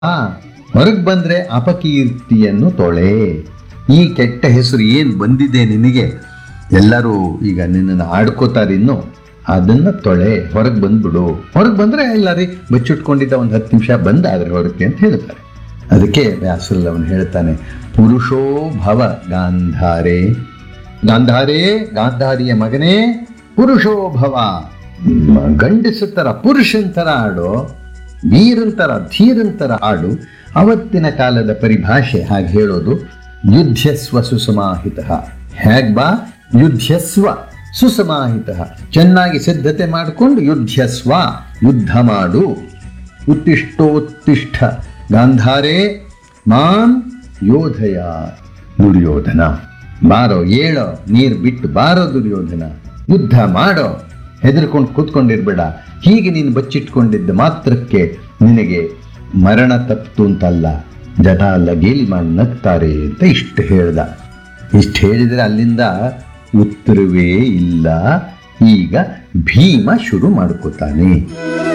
ಆ ಹೊರಗೆ ಬಂದ್ರೆ ಅಪಕೀರ್ತಿಯನ್ನು ತೊಳೆ ಈ ಕೆಟ್ಟ ಹೆಸರು ಏನು ಬಂದಿದೆ ನಿನಗೆ ಎಲ್ಲರೂ ಈಗ ನಿನ್ನನ್ನು ಆಡ್ಕೋತಾರೆ ಇನ್ನು ಅದನ್ನ ತೊಳೆ ಹೊರಗೆ ಬಂದ್ಬಿಡು ಹೊರಗೆ ಬಂದ್ರೆ ಎಲ್ಲರಿ ಬಚ್ಚಿಟ್ಕೊಂಡಿದ್ದ ಒಂದು ಹತ್ತು ನಿಮಿಷ ಬಂದಾದ್ರೆ ಹೊರಕ್ಕೆ ಅಂತ ಹೇಳ್ತಾರೆ ಅದಕ್ಕೆ ವ್ಯಾಸಲ್ ಅವನು ಹೇಳ್ತಾನೆ ಪುರುಷೋ ಭವ ಗಾಂಧಾರೆ ಗಾಂಧಾರೇ ಗಾಂಧಾರಿಯ ಮಗನೇ ಪುರುಷೋ ಭವ ಮ- ಗಂಡಸ ಥರ ಪುರುಷನ್ ಥರ ಆಡೋ ವೀರಂತರ ಧೀರಂತರ ಆಡು ಅವತ್ತಿನ ಕಾಲದ ಪರಿಭಾಷೆ ಹಾಗೆ ಹೇಳೋದು ಯುದ್ಧಸ್ವ ಸುಸಮಾಹಿತ ಹೇಗ್ ಬಾ ಯುದ್ಧಸ್ವ ಸುಸಮಾಹಿತ ಚೆನ್ನಾಗಿ ಸಿದ್ಧತೆ ಮಾಡಿಕೊಂಡು ಯುದ್ಧಸ್ವ ಯುದ್ಧ ಮಾಡು ಉತ್ತಿಷ್ಟೋತ್ತಿಷ್ಠ ಗಾಂಧಾರೇ ಮಾನ್ ಯೋಧಯ ದುರ್ಯೋಧನ ಬಾರೋ ಏಳೋ ನೀರು ಬಿಟ್ಟು ಬಾರೋ ದುರ್ಯೋಧನ ಯುದ್ಧ ಮಾಡೋ ಹೆದರ್ಕೊಂಡು ಕೂತ್ಕೊಂಡಿರ್ಬೇಡ ಹೀಗೆ ನೀನು ಬಚ್ಚಿಟ್ಕೊಂಡಿದ್ದ ಮಾತ್ರಕ್ಕೆ ನಿನಗೆ ಮರಣ ತಪ್ತು ಅಂತಲ್ಲ ಜನ ಎಲ್ಲ ಗೇಲಿ ಮಾಡಿ ನಗ್ತಾರೆ ಅಂತ ಇಷ್ಟು ಹೇಳ್ದ ಇಷ್ಟು ಹೇಳಿದರೆ ಅಲ್ಲಿಂದ ಉತ್ತರವೇ ಇಲ್ಲ ಈಗ ಭೀಮ ಶುರು ಮಾಡ್ಕೋತಾನೆ